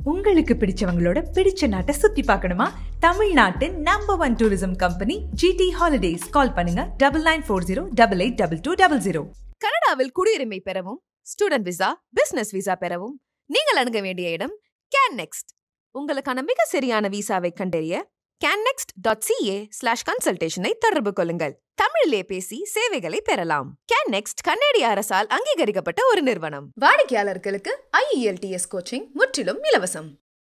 உங்களுக்கு பிடிச்சவங்களோட பிடிச்ச நாட்டை சுத்தி பார்க்கணுமா தமிழ்நாட்டின் number one tourism company GT holidays call பண்ணுங்க double nine four zero double eight double two double zero கனடாவில் குடியுரிமை பெறவும் ஸ்டூடெண்ட் விசா பிசினஸ் விசா பெறவும் நீங்கள் அணுக வேண்டிய இடம் கேன் நெக்ஸ்ட் உங்களுக்கான மிக சரியான விசாவை கண்டறிய கேன்னெக்ஸ்ட் டாட் சிஏ ஸ்லாஷ் கன்சல்டேஷனை தொடர்பு கொள்ளுங்கள் தமிழிலே பேசி சேவைகளை பெறலாம் கேன் நெக்ஸ்ட் கன்னடிய அரசால் அங்கீகரிக்கப்பட்ட ஒரு நிறுவனம் வாடிக்கையாளர்களுக்கு ஐஇஎல்டிஎஸ் கோச்சிங் முற்றிலும் இலவசம்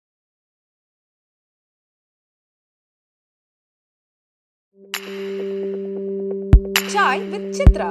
சாய் வித் சித்ரா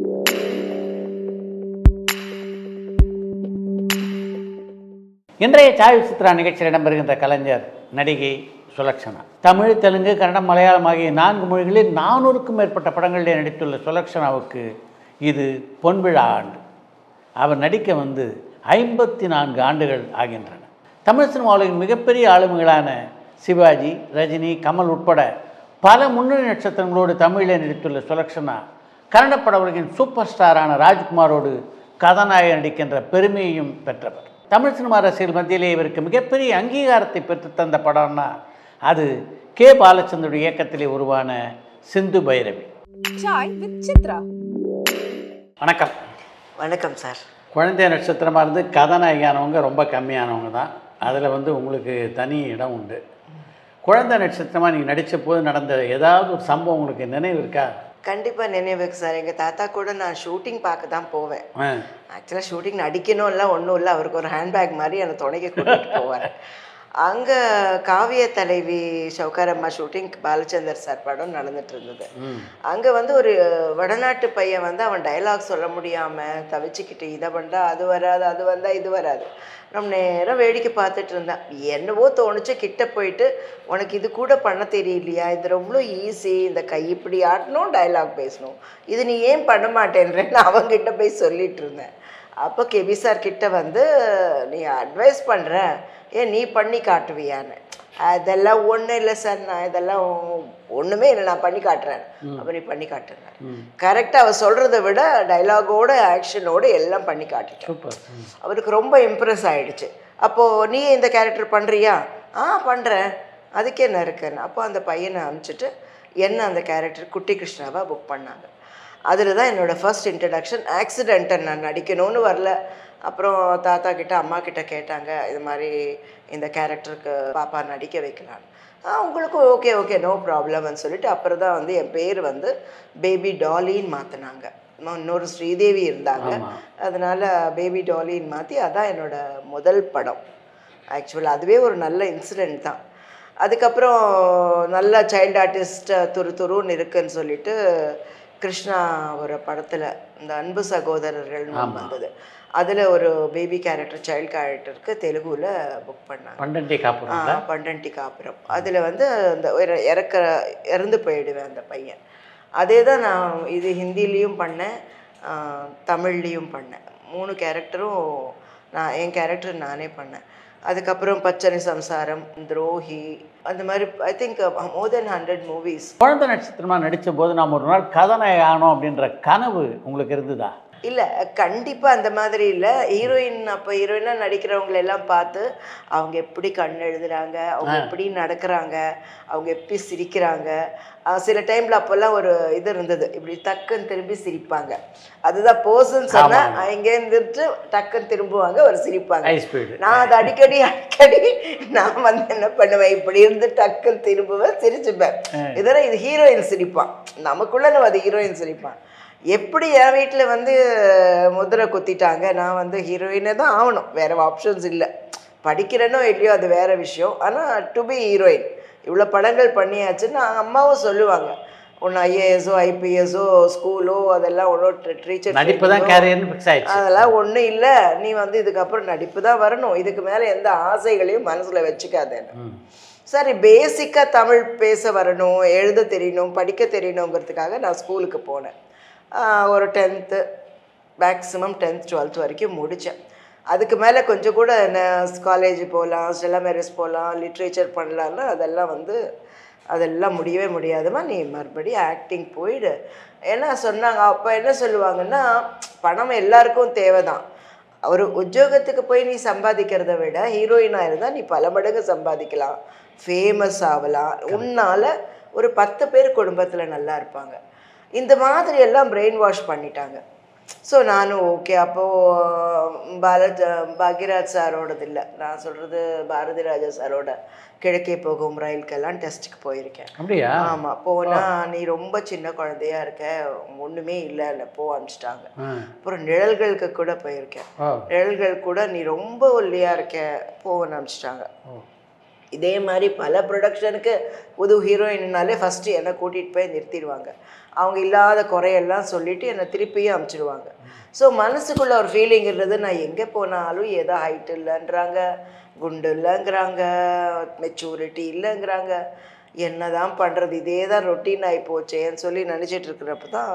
இன்றைய சாய் சித்ரா நிகழ்ச்சியில் இடம்பெறுகின்ற கலைஞர் நடிகை சுலக்ஷனா தமிழ் தெலுங்கு கன்னடம் மலையாளம் ஆகிய நான்கு மொழிகளில் நானூறுக்கும் மேற்பட்ட படங்களிலே நடித்துள்ள சுலக்ஷனாவுக்கு இது பொன்விழா ஆண்டு அவர் நடிக்க வந்து ஐம்பத்தி நான்கு ஆண்டுகள் ஆகின்றன தமிழ் சினிமாவின் மிகப்பெரிய ஆளுமைகளான சிவாஜி ரஜினி கமல் உட்பட பல முன்னணி நட்சத்திரங்களோடு தமிழிலே நடித்துள்ள சுலக்ஷனா கன்னட பட உலகின் சூப்பர் ஸ்டாரான ராஜ்குமாரோடு கதாநாயகன் நடிக்கின்ற பெருமையையும் பெற்றவர் தமிழ் சினிமா ரசிகர்கள் மத்தியிலே இவருக்கு மிகப்பெரிய அங்கீகாரத்தை பெற்றுத் தந்த படம்னா அது கே பாலச்சந்தருடைய இயக்கத்திலே உருவான சிந்து பைரவி சாய் வித் சித்ரா வணக்கம் வணக்கம் சார் குழந்தை நட்சத்திரமாக இருந்து கதாநாயகியானவங்க ரொம்ப கம்மியானவங்க தான் அதில் வந்து உங்களுக்கு தனி இடம் உண்டு குழந்தை நட்சத்திரமாக நீங்கள் நடித்த போது நடந்த ஏதாவது ஒரு சம்பவம் உங்களுக்கு நினைவு இருக்கா கண்டிப்பாக நினைவுக்கு சார் எங்கள் தாத்தா கூட நான் ஷூட்டிங் பார்க்க தான் போவேன் ஆ ஆக்சுவலாக ஷூட்டிங் நடிக்கணும் இல்லை ஒன்றும் இல்லை அவருக்கு ஒரு ஹேண்ட்பேக் மாதிரி என்னை துணைக்க கூட்டிகிட்டு போவார் அங்கே காவிய தலைவி சௌகாரம்மா ஷூட்டிங் பாலச்சந்தர் சார் படம் நடந்துட்டு இருந்தது அங்கே வந்து ஒரு வடநாட்டு பையன் வந்து அவன் டயலாக் சொல்ல முடியாமல் தவிச்சுக்கிட்டு இதை பண்ணா அது வராது அது வந்தா இது வராது நம்ம நேரம் வேடிக்கை பார்த்துட்டு இருந்தேன் என்னவோ தோணுச்சு கிட்ட போயிட்டு உனக்கு இது கூட பண்ண தெரியலையா இது ரொம்ப ஈஸி இந்த கை இப்படி ஆட்டணும் டயலாக் பேசணும் இது நீ ஏன் பண்ண மாட்டேன்றேன்னு அவங்கிட்ட போய் சொல்லிட்டு இருந்தேன் அப்போ கெபி சார் கிட்ட வந்து நீ அட்வைஸ் பண்ணுற ஏன் நீ பண்ணி காட்டுவியான்னு அதெல்லாம் ஒன்றும் இல்லை சார் நான் இதெல்லாம் ஒன்றுமே இல்லை நான் பண்ணி காட்டுறேன் அப்போ நீ பண்ணி காட்டுங்க கரெக்டாக அவ சொல்கிறத விட டைலாகோட ஆக்ஷனோட எல்லாம் பண்ணி காட்டிட்டேன் சூப்பர் அவருக்கு ரொம்ப இம்ப்ரெஸ் ஆயிடுச்சு அப்போது நீ இந்த கேரக்டர் பண்ணுறியா ஆ பண்ணுறேன் அதுக்கு என்ன இருக்குன்னு அப்போ அந்த பையனை அனுப்பிச்சிட்டு என்ன அந்த கேரக்டர் குட்டி கிருஷ்ணாவா புக் பண்ணாங்க அதில் தான் என்னோடய ஃபர்ஸ்ட் இன்ட்ரடக்ஷன் ஆக்சிடென்ட்டை நான் நடிக்கணும்னு வரல அப்புறம் தாத்தா கிட்ட அம்மா கிட்ட கேட்டாங்க இது மாதிரி இந்த கேரக்டருக்கு பாப்பா நடிக்க வைக்கலான்னு ஆ உங்களுக்கும் ஓகே ஓகே நோ ப்ராப்ளம்னு சொல்லிட்டு அப்புறம் தான் வந்து என் பேர் வந்து பேபி டாலின்னு மாற்றினாங்க இன்னொரு ஸ்ரீதேவி இருந்தாங்க அதனால பேபி டாலின்னு மாற்றி அதான் என்னோட முதல் படம் ஆக்சுவலாக அதுவே ஒரு நல்ல இன்சிடெண்ட் தான் அதுக்கப்புறம் நல்ல சைல்டு ஆர்டிஸ்ட் துரு துருன்னு இருக்குன்னு சொல்லிட்டு கிருஷ்ணா ஒரு படத்தில் இந்த அன்பு சகோதரர்கள்னு ஒண்ணு வந்தது அதில் ஒரு பேபி கேரக்டர் சைல்டு கேரக்டருக்கு தெலுங்குல புக் பண்ணாங்க பண்டன்டி காப்புறோம் ஆ, பண்டன்டி காப்புரம் அதில் வந்து அந்த ஒரு இறக்க இறந்து போயிடுவேன் அந்த பையன் அதே தான் நான் இது ஹிந்திலையும் பண்ணேன் ஆ, தமிழ்லேயும் பண்ணேன் மூணு கேரக்டரும் நான் என் கேரக்டர் நானே பண்ணேன் அதுக்கப்புறம் பச்சனை சம்சாரம் துரோஹி அந்த மாதிரி I think more than hundred movies குழந்தை நட்சத்திரமாக நடித்த போது நாம் ஒரு நாள் கதாநாயகி ஆகணும் அப்படின்ற கனவு உங்களுக்கு இருந்ததா இல்லை கண்டிப்பாக அந்த மாதிரி இல்லை ஹீரோயின் அப்போ ஹீரோயினாக நடிக்கிறவங்களை எல்லாம் பார்த்து அவங்க எப்படி கண் எழுதுறாங்க அவங்க எப்படி நடக்கிறாங்க அவங்க எப்படி சிரிக்கிறாங்க அஹ் சில டைமில் அப்போல்லாம் ஒரு இது இருந்தது இப்படி டக்குன்னு திரும்பி சிரிப்பாங்க அதுதான் போஸ்ன்னு சொன்னால் இங்கேருந்துட்டு டக்குன்னு திரும்புவாங்க ஒரு சிரிப்பாங்க ஹை ஸ்பீடு நான் அதை அடிக்கடி அடிக்கடி நான் வந்து என்ன பண்ணுவேன் இப்படி இருந்து டக்குன்னு திரும்புவேன் சிரிச்சுப்பேன் இதெல்லாம் இது ஹீரோயின் சிரிப்பான் நமக்குள்ள நம்ம அது ஹீரோயின் சிரிப்பான் எப்படி என் வீட்டில் வந்து முதிரை குத்திட்டாங்க நான் வந்து ஹீரோயினே தான் ஆகணும் வேறு ஆப்ஷன்ஸ் இல்லை படிக்கிறேனோ இல்லையோ அது வேற விஷயம் ஆனால் டு பி ஹீரோயின் இவ்வளோ படங்கள் பண்ணியாச்சுன்னு அம்மாவும் சொல்லுவாங்க ஒன்று ஐஏஎஸோ ஐபிஎஸோ ஸ்கூலோ அதெல்லாம் ஒன்றும் டீச்சர் நடிப்பு தான் கேரியர்னு ஃபிக்ஸ் ஆயிடுச்சு அதெல்லாம் ஒன்றும் இல்லை நீ வந்து இதுக்கப்புறம் நடிப்பு தான் வரணும் இதுக்கு மேலே எந்த ஆசைகளையும் மனசில் வச்சுக்காதேன்னு சரி பேசிக்காக தமிழ் பேச வரணும் எழுத தெரியணும் படிக்க தெரியணுங்கிறதுக்காக நான் ஸ்கூலுக்கு போனேன் ஆஹ் ஒரு டென்த்து மேக்ஸிமம் டென்த் டுவெல்த் வரைக்கும் முடித்தேன் அதுக்கு மேலே கொஞ்சம் கூட காலேஜ் போகலாம் ஸ்டெல்லா மேரேஜ் போகலாம் லிட்ரேச்சர் பண்ணலான்னா அதெல்லாம் வந்து அதெல்லாம் முடியவே முடியாதுமா நீ மறுபடியும் ஆக்டிங் போயிடு ஏன்னா சொன்னாங்க அப்போ என்ன சொல்லுவாங்கன்னா பணம் எல்லாருக்கும் தேவை தான் ஒரு உத்தியோகத்துக்கு போய் நீ சம்பாதிக்கிறத விட ஹீரோயினாக இருந்தால் நீ பல மடங்கு சம்பாதிக்கலாம் ஃபேமஸ் ஆகலாம் உன்னால் ஒரு பத்து பேர் குடும்பத்தில் நல்லா இருப்பாங்க இந்த மாதிரி எல்லாம் பிரெயின் வாஷ் பண்ணிட்டாங்க ஸோ நானும் ஓகே அப்போது பாலஜ பாக்யராஜ் சாரோடது இல்லை நான் சொல்கிறது பாரதி ராஜா சாரோட கிழக்கே போகும் ரயிலுக்கெல்லாம் டெஸ்ட்டுக்கு போயிருக்கேன் அப்படியா ஆமாம் போனால் நீ ரொம்ப சின்ன குழந்தையா இருக்க ஒன்றுமே இல்லை இல்லை போ அனுப்பிச்சிட்டாங்க ஆ. அப்புறம் நிழல்களுக்கு கூட போயிருக்கேன் ஓ நிழல்கள் கூட நீ ரொம்ப ஒல்லியா இருக்க போன்னு அனுப்பிச்சிட்டாங்க ஓ இதே மாதிரி பல ப்ரொடக்ஷனுக்கு புது ஹீரோயின்னாலே ஃபஸ்ட்டு என்னை கூட்டிகிட்டு போய் நிறுத்திடுவாங்க அவங்க இல்லாத குறையெல்லாம் சொல்லிட்டு என்னை திருப்பியும் அமுச்சிடுவாங்க ஸோ மனசுக்குள்ள ஒரு ஃபீலிங் இருந்தது நான் எங்கே போனாலும் ஏதோ ஹைட் இல்லைன்றாங்க குண்டு இல்லைங்கிறாங்க மெச்சூரிட்டி இல்லைங்கிறாங்க என்ன தான் பண்ணுறது இதே தான் ரொட்டீன் ஆகி போச்சேன்னு சொல்லி நினச்சிட்டு இருக்கிறப்ப தான்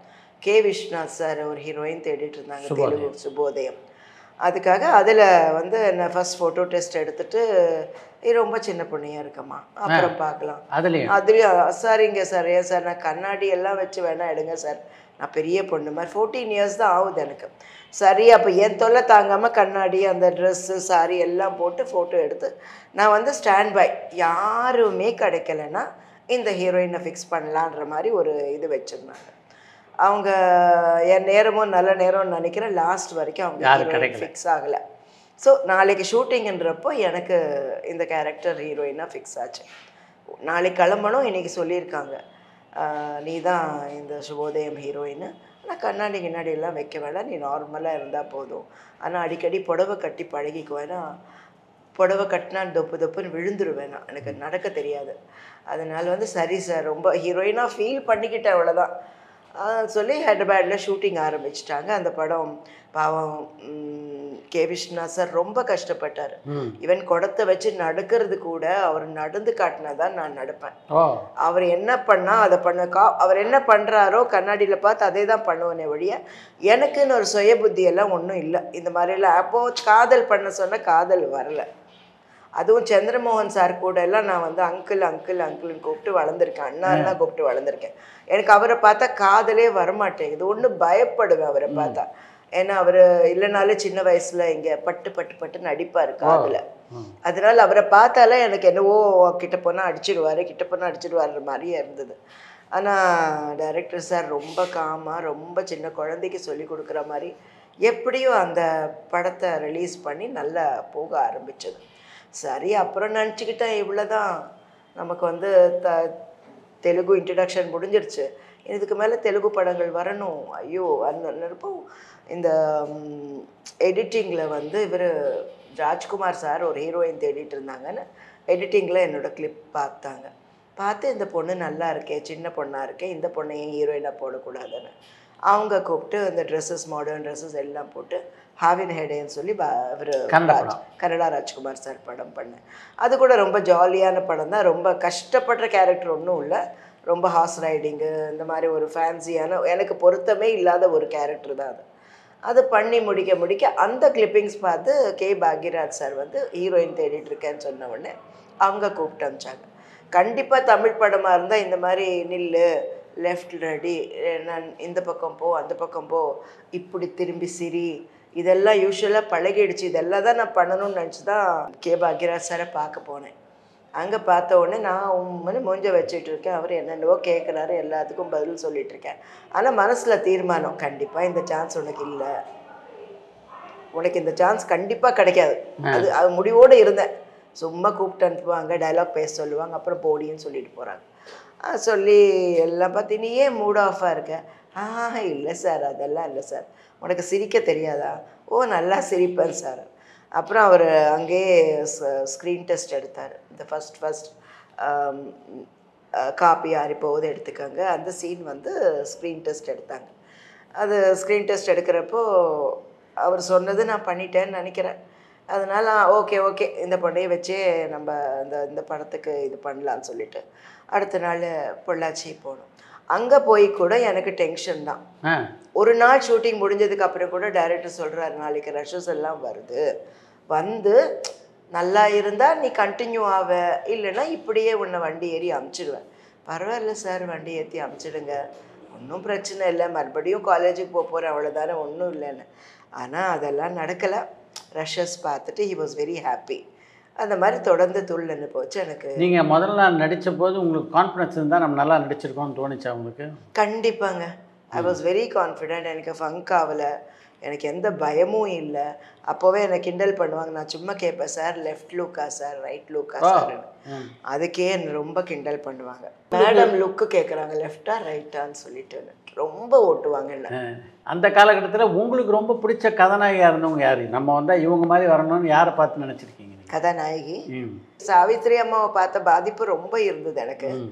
கே விஸ்வநாத் சார் ஒரு ஹீரோயின் தேடிட்டு இருந்தாங்க தெலுங்கு சுபோதயம் அதுக்காக அதில் வந்து என்ன ஃபர்ஸ்ட் ஃபோட்டோ டெஸ்ட் எடுத்துட்டு "நீ ரொம்ப சின்ன பொண்ணையா இருக்கம்மா அப்புறம் பார்க்கலாம் அதுலேயும் அதுலேயும் சரிங்க சார் ஏன் சார் நான் கண்ணாடி எல்லாம் வச்சு வேணா எடுங்க சார் நான் பெரிய பொண்ணு மாதிரி ஃபோர்டீன் இயர்ஸ் தான் ஆகுது எனக்கு சரி அப்போ என் தொல்லை தாங்காமல் கண்ணாடி அந்த ட்ரெஸ்ஸு சாரி எல்லாம் போட்டு ஃபோட்டோ எடுத்து நான் வந்து ஸ்டாண்ட் பை யாருமே கிடைக்கலன்னா இந்த ஹீரோயினை ஃபிக்ஸ் பண்ணலான்ற மாதிரி ஒரு இது வச்சுருந்தாங்க அவங்க என் நேரமும் நல்ல நேரம்னு நினைக்கிறேன் லாஸ்ட் வரைக்கும் அவங்க யாரும் ஹீரோயின் கிடைக்கல. ஃபிக்ஸ் ஆகலை ஸோ நாளைக்கு ஷூட்டிங்ன்றப்போ எனக்கு இந்த கேரக்டர் ஹீரோயினாக ஃபிக்ஸ் ஆச்சு நாளைக்கு கிளம்பணும் இன்னைக்கு சொல்லியிருக்காங்க நீ தான் இந்த சுபோதயம் ஹீரோயின் ஆனால் கண்ணாடி கிண்ணாடி எல்லாம் வைக்க வேண்டாம் நீ நார்மலாக இருந்தால் போதும் ஆனால் அடிக்கடி புடவை கட்டி பழகிக்குவேன்னா புடவை கட்டினா தொப்பு தொப்புன்னு விழுந்துருவேன் நான் எனக்கு நடக்க தெரியாது அதனால வந்து சரி சார் ரொம்ப ஹீரோயினாக ஃபீல் பண்ணிக்கிட்டேன் அவ்வளோதான் ஆஹ் சொல்லி ஹைதராபாத்தில் ஷூட்டிங் ஆரம்பிச்சிட்டாங்க அந்த படம் பாவம் ம், கே விஸ்வநாத் சார் ரொம்ப கஷ்டப்பட்டார் ம் ஈவன் குடத்தை வச்சு நடக்கிறது கூட அவர் நடந்து காட்டினா தான் நான் நடப்பேன் ஓ அவர் என்ன பண்ணா அதை பண்ண கா அவர் என்ன பண்ணுறாரோ கண்ணாடியில் பார்த்து அதே தான் பண்ணுவேனே வழிய எனக்குன்னு ஒரு சுய புத்தி எல்லாம் ஒன்றும் இல்லை இந்த மாதிரிலாம் அப்போது காதல் பண்ண சொன்ன காதல் வரலை அதுவும் சந்திரமோகன் சார் கூட எல்லாம் நான் வந்து அங்கிள் அங்கிள் அங்கிள்னு கூப்பிட்டு வளர்ந்துருக்கேன் அண்ணா கூப்பிட்டு வளர்ந்துருக்கேன் எனக்கு அவரை பார்த்தா காதலே வரமாட்டேங்குது ஒன்று பயப்படுவேன் அவரை பார்த்தா ஏன்னா அவர் இல்லைனாலே சின்ன வயசுல இங்கே பட்டு பட்டு பட்டு நடிப்பார் காதில் அதனால அவரை பார்த்தாலே எனக்கு என்னவோ கிட்ட போனால் அடிச்சிடுவார் கிட்ட போனால் அடிச்சிடுவார்ன்ற மாதிரியே இருந்தது ஆனால் டைரக்டர் சார் ரொம்ப காமாக ரொம்ப சின்ன குழந்தைக்கு சொல்லி கொடுக்குற மாதிரி எப்படியோ அந்த படத்தை ரிலீஸ் பண்ணி நல்லா போக ஆரம்பிச்சது சரி அப்புறம் நினச்சிக்கிட்டேன் இவ்வளோதான் நமக்கு வந்து த தெலுங்கு இன்ட்ரடக்ஷன் முடிஞ்சிருச்சு இதுக்கு மேலே தெலுங்கு படங்கள் வரணும் ஐயோ அந்த நினைப்போ இந்த எடிட்டிங்கில் வந்து இவர் ராஜ்குமார் சார் ஒரு ஹீரோயின் தேடிட்டு இருந்தாங்கன்னு எடிட்டிங்கில் என்னோட கிளிப் பார்த்தாங்க பார்த்து இந்த பொண்ணு நல்லா இருக்கே சின்ன பொண்ணாக இருக்கே இந்த பொண்ணையும் ஹீரோயினாக போடக்கூடாதுன்னு அவங்க கூப்பிட்டு இந்த ட்ரெஸ்ஸஸ் மாடர்ன் ட்ரெஸ்ஸஸ் எல்லாம் போட்டு ஹாவின் ஹெடேன்னு சொல்லி இவர் கன்னட படம். கனடா ராஜ்குமார் சார் படம் பண்ணேன் அது கூட ரொம்ப ஜாலியான படம் தான் ரொம்ப கஷ்டப்படுற கேரக்டர் ஒன்றும் இல்லை ரொம்ப ஹார்ஸ் ரைடிங்கு இந்த மாதிரி ஒரு ஃபேன்சியான எனக்கு பொருத்தமே இல்லாத ஒரு கேரக்டர் தான் அது அது பண்ணி முடிக்க முடிக்க அந்த கிளிப்பிங்ஸ் பார்த்து கே பாக்யராஜ் சார் வந்து ஹீரோயின் தேடிட்டு இருக்கேன்னு சொன்ன உடனே அவங்க கூப்பிட்டு அனுப்பிச்சாங்க கண்டிப்பாக தமிழ் படமாக இருந்தால் இந்த மாதிரி நில்லு லெஃப்ட் ரெடி நான் இந்த பக்கம் போ அந்த பக்கம் போ இப்படி திரும்பி சிரி இதெல்லாம் யூஸ்வலாக பழகிடுச்சு இதெல்லாம் தான் நான் பண்ணணும்னு நினச்சி தான் கே பாக்யராஜ் சாரை பார்க்க போனேன் அங்கே பார்த்த உடனே நான் உம்முன்னு மூஞ்ச வச்சுட்டு இருக்கேன் அவர் என்னென்னவோ கேட்குறாரு எல்லாத்துக்கும் பதில் சொல்லிட்டு இருக்கேன் ஆனால் மனசில் தீர்மானம் கண்டிப்பாக இந்த சான்ஸ் உனக்கு இல்லை உனக்கு இந்த சான்ஸ் கண்டிப்பாக கிடைக்காது அது அது முடிவோடு இருந்தேன் சும்மா கூப்பிட்டு அனுப்புவாங்க டைலாக் பேச சொல்லுவாங்க அப்புறம் போடின்னு சொல்லிட்டு போகிறாங்க சொல்லி எல்லாம் பார்த்து நீ ஏன் மூட் ஆஃபாக இருக்க ஆ இல்லை சார் அதெல்லாம் இல்லை சார் உனக்கு சிரிக்க தெரியாதா ஓ நல்லா சிரிப்பேன் சார் அப்புறம் அவர் அங்கேயே ஸ்க்ரீன் டெஸ்ட் எடுத்தார் இந்த ஃபஸ்ட் ஃபஸ்ட் காப்பி ஆறி போகுது எடுத்துக்கோங்க அந்த சீன் வந்து ஸ்க்ரீன் டெஸ்ட் எடுத்தாங்க அது ஸ்க்ரீன் டெஸ்ட் எடுக்கிறப்போ அவர் சொன்னது நான் பண்ணிட்டேன்னு நினைக்கிறேன் அதனால ஓகே ஓகே இந்த பொண்ணையை வச்சே நம்ம இந்த இந்த படத்துக்கு இது பண்ணலான்னு சொல்லிட்டு அடுத்த நாள் பொள்ளாச்சி போனோம் அங்கே போய் கூட எனக்கு டென்ஷன் தான் ஆ ஒரு நாள் ஷூட்டிங் முடிஞ்சதுக்கு அப்புறம் கூட டைரக்டர் சொல்கிறாரு நாளைக்கு ரஷஸ் எல்லாம் வருது வந்து நல்லா இருந்தால் நீ கண்டினியூ ஆவ இல்லைன்னா இப்படியே உன்னை வண்டி ஏறி அமுச்சிடுவேன் பரவாயில்ல சார் வண்டி ஏற்றி அமுச்சிடுங்க ஒன்றும் பிரச்சனை இல்லை மறுபடியும் காலேஜுக்கு போக போகிறேன் அவ்வளோதானே ஒன்றும் இல்லைன்னு ஆனால் அதெல்லாம் நடக்கலை ரஷஸ் பார்த்துட்டு ஹி வாஸ் வெரி ஹாப்பி அந்த மாதிரி தொடர்ந்து துள்ளுன்னு போச்சு எனக்கு நீங்கள் முதல்ல நாள் நடித்த போது உங்களுக்கு கான்ஃபிடன்ஸ் இருந்தால் நம்ம நல்லா நடிச்சிருக்கோம்னு தோணுச்சா உங்களுக்கு கண்டிப்பாங்க ஐ வாஸ் வெரி கான்ஃபிடென்ட் எனக்கு ஃபங்க் ஆகலை எனக்கு எந்த பயமும் இல்லை அப்போவே என்னை கிண்டல் பண்ணுவாங்க நான் சும்மா கேட்பேன் சார் லெஃப்ட் லுக்கா சார் ரைட் லுக்கா சார் ம். அதுக்கே என்னை ரொம்ப கிண்டல் பண்ணுவாங்க மேடம் லுக்கு கேட்குறாங்க லெஃப்டா ரைட்டான்னு சொல்லிட்டு ரொம்ப ஓட்டுவாங்க என்ன அந்த காலகட்டத்தில் உங்களுக்கு ரொம்ப பிடிச்ச கதாநாயகியாக இருந்தவங்க யார் நம்ம வந்தால் இவங்க மாதிரி வரணும்னு யாரை பார்த்து நினச்சிருக்கீங்க நீங்கள் கதாநாயகி ம் சாவித்ரி அம்மாவை பார்த்த பாதிப்பு ரொம்ப இருந்தது எனக்கு ம்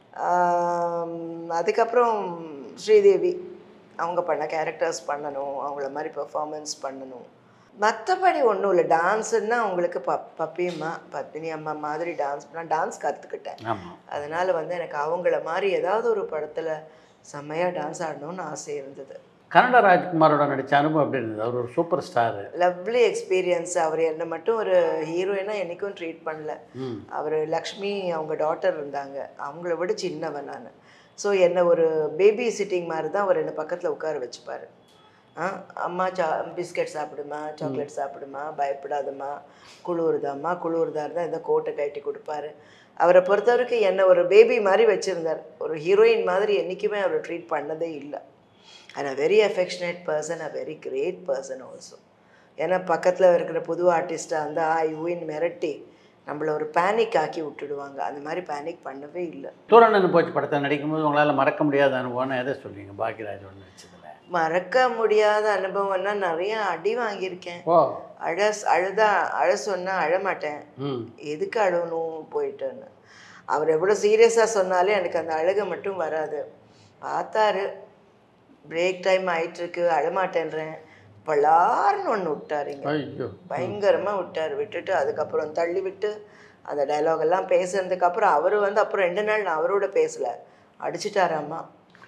ஆம், அதுக்கப்புறம் ஸ்ரீதேவி அவங்க பண்ண கேரக்டர்ஸ் பண்ணணும் அவங்கள மாதிரி பெர்ஃபார்மன்ஸ் பண்ணணும் மற்றபடி ஒன்றும் இல்லை டான்ஸுன்னா அவங்களுக்கு ப பப்பியம்மா பத்மினி அம்மா மாதிரி டான்ஸ் நான் டான்ஸ் கற்றுக்கிட்டேன் ஆமாம் அதனால் வந்து எனக்கு அவங்கள மாதிரி ஏதாவது ஒரு படத்தில் செம்மையாக டான்ஸ் ஆடணும்னு ஆசை இருந்தது கன்னட ராஜ்குமாரோட நடித்த அனுபவம் எப்படி இருந்தது அவர் ஒரு சூப்பர் ஸ்டாரு லவ்லி எக்ஸ்பீரியன்ஸ் அவர் என்னை மட்டும் ஒரு ஹீரோயினாக என்றைக்கும் ட்ரீட் பண்ணல ம் அவர் லக்ஷ்மி அவங்க டாட்டர் இருந்தாங்க அவங்கள விட சின்னவன் நான் ஸோ என்னை ஒரு பேபி சிட்டிங் மாதிரி தான் அவர் என்னை பக்கத்தில் உட்கார வச்சுப்பார் ஆ அம்மா சா பிஸ்கட் சாப்பிடுமா சாக்லேட் சாப்பிடுமா பயப்படாதம்மா குளிருதாம்மா குளிருதா இருந்தால் இந்த கோட்டை கட்டி கொடுப்பாரு அவரை பொறுத்த வரைக்கும் என்னை ஒரு பேபி மாதிரி வச்சுருந்தார் ஒரு ஹீரோயின் மாதிரி என்றைக்குமே அவர் ட்ரீட் பண்ணதே இல்லை and a very affectionate person a very great person also ஏன்னா பக்கத்தில் இருக்கிற புது ஆர்டிஸ்ட்டாக இருந்தால் ஆ யூயின் மிரட்டி நம்மளை ஒரு பேனிக் ஆக்கி விட்டுடுவாங்க அந்த மாதிரி பேனிக் பண்ணவே இல்லை தூரண்ணன் போச்சு படத்தை நடிக்கும்போது உங்களால் மறக்க முடியாத அனுபவம்னு எதை சொல்றீங்க பாக்யராஜோட நடிச்சதில் மறக்க முடியாத அனுபவம்னா நிறைய அடி வாங்கியிருக்கேன் ஓ அழ அழுதா அழ சொன்னால் அழமாட்டேன் ம் எதுக்கு அழணும் போயிட்டுன்னு அவர் எவ்வளோ சீரியஸாக சொன்னாலும் எனக்கு அந்த அழுகை மட்டும் வராது பார்த்தாரு பிரேக் டைம் ஆயிட்டிருக்கு அழமாட்டேன்றேன் பலார்னு ஒன்று விட்டாருங்க ஐயோ பயங்கரமாக விட்டார் விட்டுட்டு அதுக்கப்புறம் தள்ளி விட்டு அந்த dialogue எல்லாம் பேசுனதுக்கப்புறம் அவர் வந்து அப்புறம் ரெண்டு நாள் நான் அவரோட பேசலை அடிச்சிட்டாராம்மா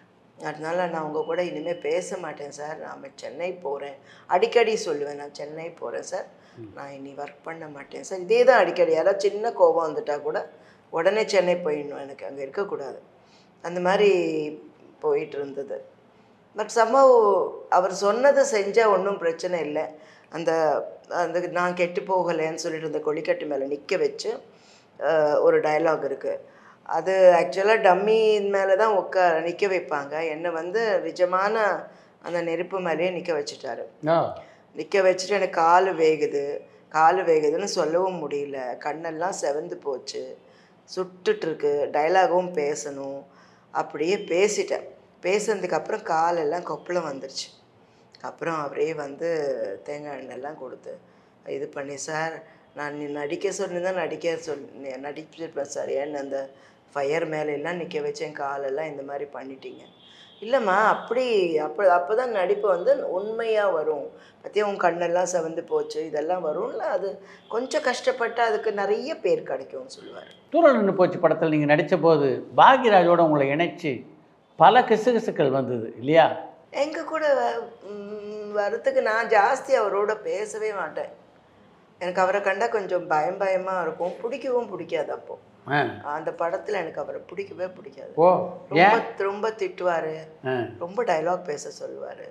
அதனால நான் உங்கள் கூட இனிமேல் பேச மாட்டேன் சார் நான் சென்னை போகிறேன் அடிக்கடி சொல்லுவேன் நான் சென்னை போகிறேன் சார் நான் இனி ஒர்க் பண்ண மாட்டேன் சார் இதே தான் அடிக்கடி யாராவது சின்ன கோபம் வந்துட்டா கூட உடனே சென்னை போயிடணும் எனக்கு அங்கே இருக்கக்கூடாது அந்த மாதிரி போயிட்டு இருந்தது பட் சம்பவ் அவர் சொன்னதை செஞ்சால் ஒன்றும் பிரச்சனை இல்லை அந்த அந்த நான் கெட்டு போகலைன்னு சொல்லிட்டு அந்த கொடிக்கட்டு மேலே நிற்க வச்சு அஹ், ஒரு டயலாக் இருக்குது அது ஆக்சுவலாக டம்மி மேலே தான் உட்கார நிற்க வைப்பாங்க என்னை வந்து நிஜமான அந்த நெருப்பு மேலேயே நிற்க வச்சுட்டாரு ஆ நிற்க வச்சுட்டு எனக்கு கால் வேகுது கால் வேகுதுன்னு சொல்லவும் முடியல கண்ணெல்லாம் செவந்து போச்சு சுட்டுட்ருக்கு டைலாகும் பேசணும் அப்படியே பேசிட்டேன் பேசுனதுக்கப்புறம் காலெல்லாம் கொப்பளம் வந்துருச்சு அப்புறம் அவரே வந்து தேங்காய் எண்ணெய்லாம் கொடுத்து இது பண்ணி சார் நான் நீ நடிக்க சொன்னதான் நடிக்க சொல் நடிச்சிருப்பேன் சார் ஏன்னு அந்த ஃபயர் மேலெல்லாம் நிற்க வச்சேன் காலெல்லாம் இந்த மாதிரி பண்ணிட்டீங்க இல்லைம்மா அப்படி அப்போ அப்போ தான் நடிப்பு வந்து உண்மையாக வரும் பற்றியா உன் கண்ணெல்லாம் செவந்து போச்சு இதெல்லாம் வரும்ல அது கொஞ்சம் கஷ்டப்பட்டால் அதுக்கு நிறைய பேர் கிடைக்கும்னு சொல்லுவார் தூரம் நின்று போச்சு படத்தில் நீங்கள் நடித்த போது பாக்யராஜோட உங்களை இணைச்சு பல கிசுகிசுக்கள் வந்தது இல்லையா எங்கள் கூட வ- ம், வரத்துக்கு நான் ஜாஸ்தி அவரோட பேசவே மாட்டேன் எனக்கு அவரை கண்டா கொஞ்சம் பயம் பயமாக இருக்கும் பிடிக்கவும் பிடிக்காது அப்போ ஆ அந்த படத்தில் எனக்கு அவரை பிடிக்கவே பிடிக்காது ஓ ரொம்ப ஏன் ரொம்ப திட்டுவார் ஆ ரொம்ப டைலாக் பேச சொல்லுவார்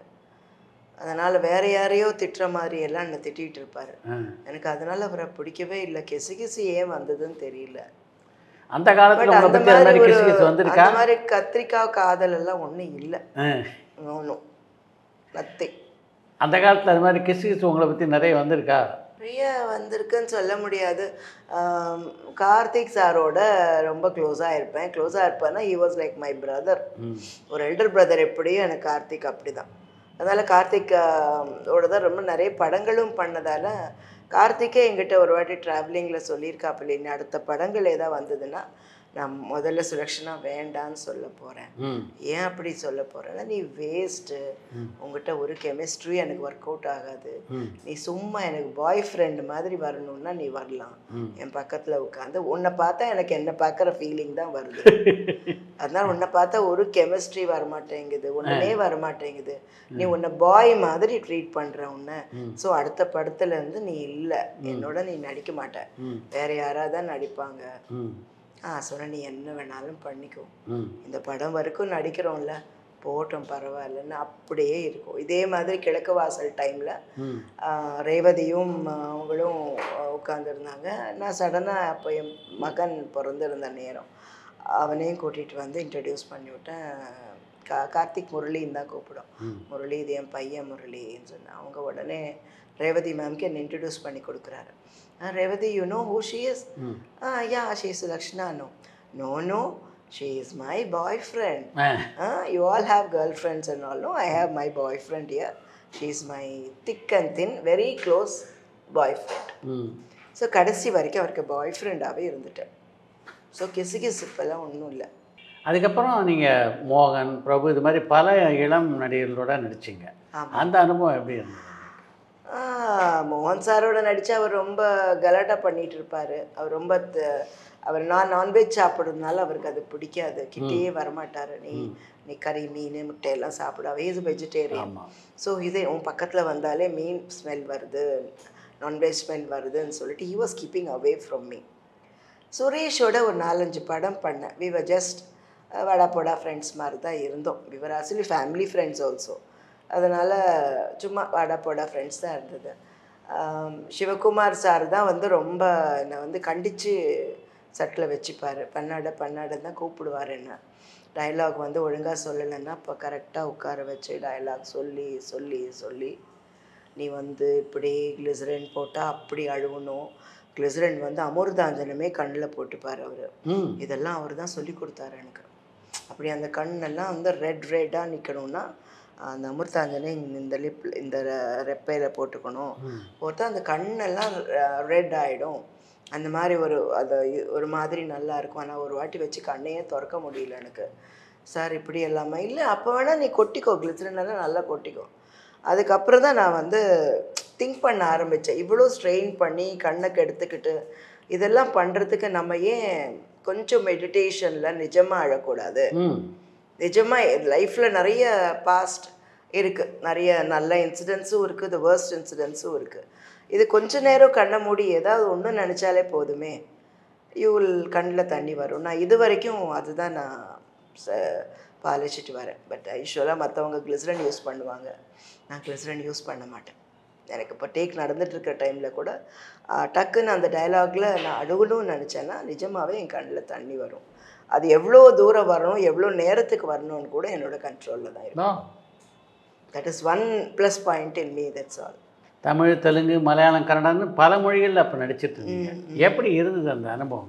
அதனால் வேற யாரையோ திட்டுற மாதிரி எல்லாம் என்னை திட்டிகிட்டு இருப்பார் ஆ. எனக்கு அதனால் அவரை பிடிக்கவே இல்லை கிசு கிசு ஏன் வந்ததுன்னு தெரியல அந்த காலத்தில் பட் உங்களை அந்த பற்றி அது மாதிரி மாதிரி கிசு கிசு ஒரு வந்திருக்கா அந்த மாதிரி கத்திரிக்காய் காதல் எல்லாம் ஒன்றும் இல்லை ஆ. ஒன்றும் நத்தி அந்த காலத்தில் அது மாதிரி கிசு கிசு உங்களை பற்றி நிறைய வந்திருக்கா நிறைய வந்திருக்குன்னு சொல்ல முடியாது ஆம், கார்த்திக் சாரோட ரொம்ப க்ளோஸாக இருப்பேன் க்ளோஸாக இருப்பேன்னா he was like my brother hmm ஒரு எல்டர் பிரதர் எப்படியும் எனக்கு கார்த்திக் அப்படி தான் அதனால் கார்த்திக் ஆம், ஓட தான் ரொம்ப நிறைய படங்களும் பண்ணதால் கார்த்திக்கே எங்கிட்ட ஒரு வாட்டி ட்ராவலிங்கில் சொல்லியிருக்காப்பில்ல இனி அடுத்த படங்கள் ஏதாவது வந்ததுன்னா நான் முதல்ல சுலக்ஷனாக வேண்டான்னு சொல்ல போகிறேன் ம் ஏன் அப்படி சொல்ல போகிறேன்னா நீ வேஸ்ட்டு உங்ககிட்ட ஒரு கெமிஸ்ட்ரி எனக்கு ஒர்க் அவுட் ஆகாது ம் நீ சும்மா எனக்கு பாய் ஃப்ரெண்ட் மாதிரி வரணும்னா நீ வரலாம் என் பக்கத்தில் உட்காந்து உன்னை பார்த்தா எனக்கு என்ன பார்க்குற ஃபீலிங் தான் வருது அதனால உன்னை பார்த்தா ஒரு கெமிஸ்ட்ரி வரமாட்டேங்குது ஒன்றுமே வரமாட்டேங்குது நீ உன்னை பாய் மாதிரி ட்ரீட் பண்ணுற உன்னை ஸோ அடுத்த படத்துல இருந்து நீ இல்லை என்னோட நீ நடிக்க மாட்ட ம். வேற யாராவது தான் நடிப்பாங்க ம் ஆ சொன்ன நீ என்ன வேணாலும் பண்ணிக்கோ ம் இந்த படம் வரைக்கும் நடிக்கிறோம்ல போட்டோம் பரவாயில்லன்னு அப்படியே இருக்கும் இதே மாதிரி கிழக்கு வாசல் டைமில் ம் ரேவதியும் ஆஹ், அவங்களும் உட்காந்துருந்தாங்க நான் சடனாக அப்போ என் மகன் பிறந்திருந்த நேரம் அவனையும் கூட்டிகிட்டு வந்து இன்ட்ரடியூஸ் பண்ணிவிட்டேன் கா கார்த்திக் முரளின்னு தான் கூப்பிடும் ம். முரளி இது என் பையன் முரளின்னு சொன்னேன் அவங்க உடனே ரேவதி மேம்க்கு என்னை இன்ட்ரடியூஸ் பண்ணி கொடுக்குறாரு "Ah, Revathi you know who she is hmm ah yeah she is Lakshna no no no she is my boy friend ah you all have girl friends and all no I have my boy friend here she is my thick and thin very close boy friend hmm so கடைசி வரைக்கும் அவருக்கு பாய் ஃப்ரெண்டாகவே இருந்துட்டேன் so கிசு கிசுப்பெல்லாம் ஒன்றும் இல்லை அதுக்கப்புறம் நீங்கள் மோகன் பிரபு இது மாதிரி பல இளம் நடிகர்களோட நடிச்சீங்க ஆமா. அந்த அனுபவம் எப்படி இருந்தது ஆ, மோகன் சாரோட நடித்து அவர் ரொம்ப கலாட்டா பண்ணிட்டு இருப்பார் அவர் ரொம்ப த- அவர் நான் நான்வெஜ் சாப்பிட்றதுனால அவருக்கு அது பிடிக்காது கிட்டேயே வரமாட்டார் நீ நீ கறி மீன் முட்டையெல்லாம் சாப்பிடாவே இஸ் வெஜிடேரியன் ஆமாம் ஸோ இதே உன் பக்கத்தில் வந்தாலே மீன் ஸ்மெல் வருது நான்வெஜ் ஸ்மெல் வருதுன்னு சொல்லிட்டு he was keeping away from me சுரேஷோட ஒரு நாலஞ்சு படம் பண்ணேன் we were just அஹ், வாடா போடா ஃப்ரெண்ட்ஸ் மாதிரி தான் இருந்தோம் we were actually family friends also அதனால் சும்மா வாடா போடா ஃப்ரெண்ட்ஸ் தான் இருந்தது ஆம், சிவகுமார் சார் தான் வந்து ரொம்ப என்னை வந்து கண்டித்து சட்டில் வச்சுப்பார் பன்னாட பன்னாடன்னு தான் கூப்பிடுவார் என்ன டயலாக் வந்து ஒழுங்காக சொல்லலைன்னா இப்போ கரெக்டாக உட்கார வச்சு டயலாக் சொல்லி சொல்லி சொல்லி நீ வந்து இப்படி கிளிசரின் போட்டால் அப்படி அழுவணும் கிளிசரின் வந்து அமிர்தாஞ்சனமே கண்ணில் போட்டுப்பார் அவர் ம் இதெல்லாம் அவர் தான் சொல்லி கொடுத்தாரு எனக்கு அப்படி அந்த கண்ணெல்லாம் வந்து ரெட் ரெட்டாக நிற்கணும்னா அந்த அமிர்தாஞ்சனை இந்த லிப் இந்த ரெப்பையில் போட்டுக்கணும் போட்டு அந்த கண்ணெல்லாம் ரெட் ஆகிடும் அந்த மாதிரி ஒரு அது ஒரு மாதிரி நல்லா இருக்கும் ஆனால் ஒரு வாட்டி வச்சு கண்ணையே திறக்க முடியல எனக்கு சார் இப்படி எல்லாமே இல்லை அப்போ வேணால் நீ கொட்டிக்கோ கிளிசரின் எல்லாம் நல்லா கொட்டிக்கோ அதுக்கப்புறம் தான் நான் வந்து திங்க் பண்ண ஆரம்பித்தேன் இவ்வளோ ஸ்ட்ரெயின் பண்ணி கண்ணை கெடுத்துக்கிட்டு இதெல்லாம் பண்ணுறதுக்கு நம்ம ஏன் கொஞ்சம் மெடிடேஷனில் நிஜமாக அழக்கூடாது ம் நிஜமாக லைஃப்பில் நிறைய பாஸ்ட் இருக்குது நிறைய நல்ல இன்சிடென்ட்ஸும் இருக்குது த வேர்ஸ்ட் இன்சிடென்ட்ஸும் இருக்குது இது கொஞ்ச நேரம் கண்ணை மூடி ஏதாவது ஒன்று நினச்சாலே போதுமே யூல் கண்ணில் தண்ணி வரும் நான் இது வரைக்கும் அதுதான் நான் ச பாலிச்சிட்டு வரேன் பட் யூஸ்வலாக மற்றவங்க கிளிசரன் யூஸ் பண்ணுவாங்க நான் கிளிசரன் யூஸ் பண்ண மாட்டேன் எனக்கு இப்போ டேக் நடந்துட்டு இருக்கிற டைமில் கூட ஆ, டக்குன்னு அந்த டயலாகில் நான் அழுகணும்னு நினச்சேன்னா நிஜமாகவே என் கண்ணில் தண்ணி வரும் அது எவ்வளோ தூரம் வரணும் எவ்வளோ நேரத்துக்கு வரணும்னு கூட என்னோட கண்ட்ரோலில் தான் இருக்கும் இதோ that is one plus point in me that's all Tamil Telugu Malayalam கன்னடன்னு பல மொழிகளில் அப்போ நடிச்சிட்டு இருந்தீங்க எப்படி இருந்தது அந்த அனுபவம்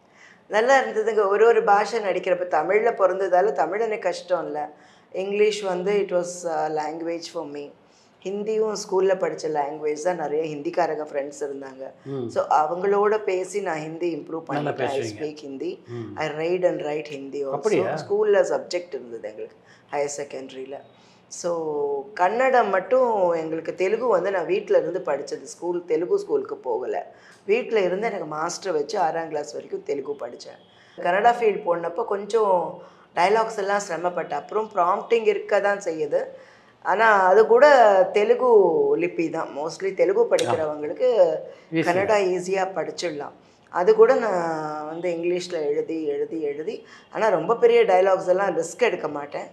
நல்லா இருந்ததுங்க ஒரு ஒரு பாஷை நடிக்கிறப்ப தமிழில் பிறந்ததால தமிழ் எனக்கு கஷ்டம் இல்லை இங்கிலீஷ் வந்து it was language for me ஹிந்தியும் ஸ்கூலில் படித்த லாங்குவேஜ் தான் நிறைய ஹிந்திக்காரங்க ஃப்ரெண்ட்ஸ் இருந்தாங்க ம். ஸோ அவங்களோட பேசி நான் ஹிந்தி இம்ப்ரூவ் நல்லா பண்ணிட்டேன் ஐ பேசுவீங்க. Speak Hindi hmm. I write and write Hindi அப்படியா? ஸ்கூலில் சப்ஜெக்ட் இருந்தது எங்களுக்கு ஹையர் செகண்டரியில் ஸோ கன்னடம் மட்டும் எங்களுக்கு தெலுங்கு வந்து நான் வீட்டில் இருந்து படித்தது ஸ்கூல் தெலுங்கு ஸ்கூலுக்கு போகலை வீட்டில் இருந்து எனக்கு மாஸ்டர் வச்சு ஆறாம் கிளாஸ் வரைக்கும் தெலுங்கு படித்தேன் கன்னடா ஃபீல்ட் போனப்போ கொஞ்சம் டைலாக்ஸ் எல்லாம் சிரமப்பட்டேன் அப்புறம் ப்ராம்ப்டிங் இருக்க தான் செய்யுது ஆனால் அது கூட தெலுங்கு லிபி தான் மோஸ்ட்லி தெலுங்கு படிக்கிறவங்களுக்கு Easy. கன்னடா ஈஸியாக படிச்சிடலாம் அது கூட நான் வந்து இங்கிலீஷில் எழுதி எழுதி எழுதி ஆனால் ரொம்ப பெரிய டைலாக்ஸ் எல்லாம் ரிஸ்க் எடுக்க மாட்டேன்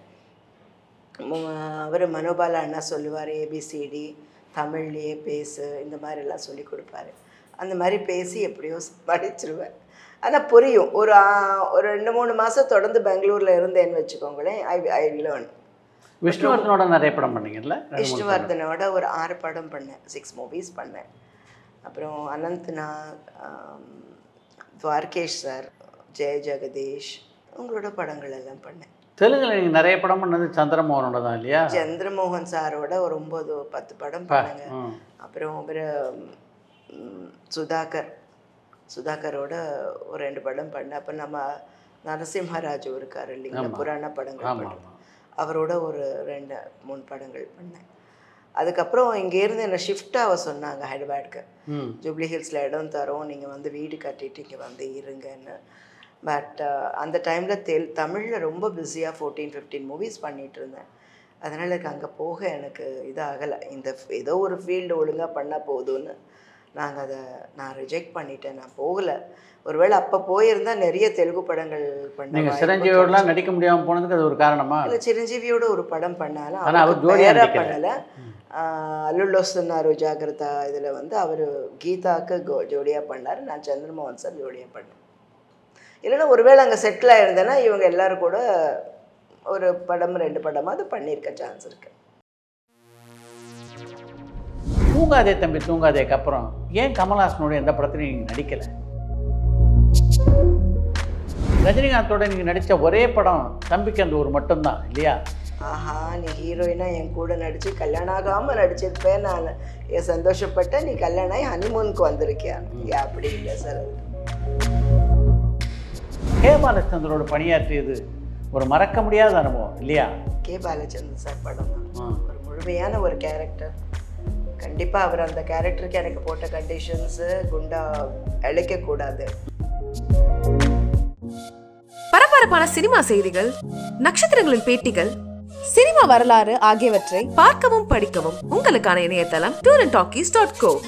அவர் மனோபாலா அண்ணா சொல்லுவார் ஏபிசிடி தமிழ்லேயே பேசு இந்த மாதிரிலாம் சொல்லி கொடுப்பாரு அந்த மாதிரி பேசி எப்படியோ படிச்சிருவேன் ஆனால் புரியும் ஒரு ஆ- ஒரு ரெண்டு மூணு மாதம் தொடர்ந்து பெங்களூரில் இருந்தேன்னு வச்சுக்கோங்களேன் ஐ ஐ லேர்ன் விஷ்ணுவர்தனோட நிறைய படம் பண்ணீங்கல்ல ரெண்டு மூணு படம். விஷ்ணுவர்தனோட ஒரு ஆறு படம் பண்ணேன் சிக்ஸ் மூவிஸ் பண்ணேன் அப்புறம் அனந்த்நாக் ஆம், துவார்கேஷ் சார் ஜெய ஜெகதீஷ் உங்களோட படங்கள் எல்லாம் பண்ணேன் தெலுங்குல நீங்கள் நிறைய படம் பண்ணது சந்திரமோகனோட தான் இல்லையா சந்திரமோகன் சாரோட ஒரு ஒம்பது பத்து படம் பா, பண்ணேங்க ம். அப்புறம் ஒரு ம், சுதாகர் சுதாகரோட ஒரு ரெண்டு படம் பண்ணேன் அப்போ நம்ம நரசிம்ஹராஜு இருக்கார் இல்லைங்களா ஆமா. புராண படங்கள் ஆமா பண்ணுறோம் ஆமா அவரோட ஒரு ரெண்டு மூணு படங்கள் பண்ணேன் அதுக்கப்புறம் இங்கேருந்து என்னை ஷிஃப்ட் ஆக சொன்னாங்க ஹைதராபாடுக்கு ம் ஜூப்ளி ஹில்ஸில் இடம் தரோம் நீங்கள் வந்து வீடு கட்டிட்டு இங்கே வந்து இருங்கன்னு பட் அந்த டைமில் தெல் தமிழில் ரொம்ப பிஸியாக ஃபோர்டீன் ஃபிஃப்டீன் மூவிஸ் பண்ணிகிட்டு இருந்தேன் அதனால் எனக்கு அங்கே போக எனக்கு இதாகலை இந்த f- ஏதோ ஒரு ஃபீல்டு ஒழுங்காக பண்ணால் போதும்னு நாங்கள் அதை நான் ரிஜெக்ட் பண்ணிட்டேன் நான் போகலை ஒருவேளை அப்போ போயிருந்தா நிறைய தெலுங்கு படங்கள் பண்ண நீங்கள் வாய்ப்பு சிரஞ்சீவியோடலாம் நடிக்க முடியாமல் போனதுக்கு அது ஒரு காரணமா இல்ல சிரஞ்சீவியோட ஒரு படம் பண்ணாலும் ஆனா அவர் அவருக்கு ஜோடியா பேரா நடிக்கல. பண்ணல அல்லுள்ளொస్తున్నారు ஜாகிரதா இதுல வந்து அவர் கீதாக்கு கோ- ஜோடியா பண்ணார் நான் சந்திரமோகன் சார் ஜோடியா பண்ணேன் இல்லைன்னா ஒருவேளை அங்கே செட்டில் ஆயிருந்தேன்னா இவங்க எல்லாரும் கூட ஒரு படம் ரெண்டு படமாவது பண்ணியிருக்க சான்ஸ் இருக்கு தூங்காதே தம்பி தூங்காதேக்கு அப்புறம் ஏன் கமல்ஹாசனோட எந்த படத்துலையும் நீங்கள் நடிக்கலை ரஜினிகாந்தோட நீங்கள் நடித்த ஒரே படம் தம்பிக்கு அந்த ஒரு மட்டும்தான் இல்லையா ஆஹா நீ ஹீரோயினா என் கூட நடிச்சு கல்யாணம் ஆகாம நடிச்சிருப்பேன் நான் ஏன் சந்தோஷப்பட்டேன் நீ கல்யாணம் ஆகி ஹனிமூனுக்கு வந்திருக்கியா இங்க அப்படி இல்லை சார் அது கே பாலச்சந்திரோட பணியாற்றியது ஒரு மறக்க முடியாத அனுபவம் இல்லையா கே பாலச்சந்திரன் சார் படம் தான் ஆ. ஒரு முழுமையான ஒரு கேரக்டர் கண்டிப்பாக அவர் அந்த கேரக்டருக்கு எனக்கு போட்ட கண்டிஷன்ஸு குண்டா அழைக்கக்கூடாது பரபரப்பான சினிமா செய்திகள் நட்சத்திரங்களின் பேட்டிகள் சினிமா வரலாறு ஆகியவற்றை பார்க்கவும் படிக்கவும் உங்களுக்கான இணையதளம் tour and talkies dot go